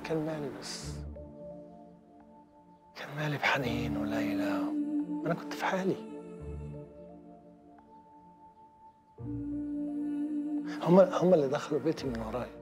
كان مالي بس كان مالي بحنين وليلى انا كنت في حالي هم هم اللي دخلوا بيتي من ورايا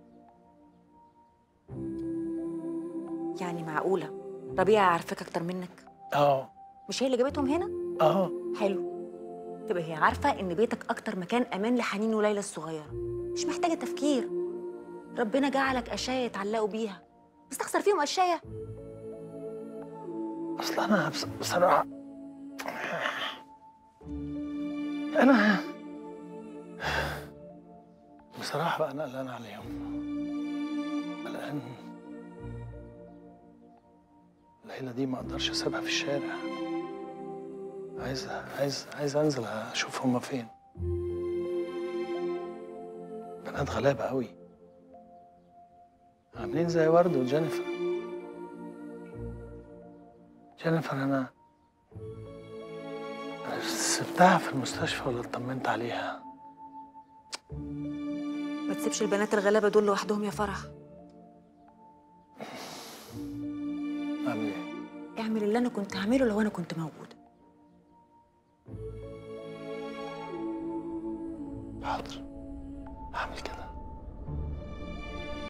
يعني معقوله ربيعه عارفاك اكتر منك اه مش هي اللي جابتهم هنا اه حلو تبقى هي عارفه ان بيتك اكتر مكان امان لحنين وليلى الصغيره مش محتاجه تفكير ربنا جعلك اشياء يتعلقوا بيها تستخسر فيهم اشياء اصل انا بص- بصراحه انا بصراحه بقى انا قلقان عليهم قلقان ليلى دي ما اقدرش اسيبها في الشارع عايز عايز عايز انزل اشوف هما فين بنات غلابه قوي عاملين زي ورد وجينيفر جينيفر انا أنا سبتها في المستشفى ولا اطمنت عليها ما تسيبش البنات الغلابه دول لوحدهم يا فرح اعمل ايه اعمل اللي انا كنت هعمله لو انا كنت موجود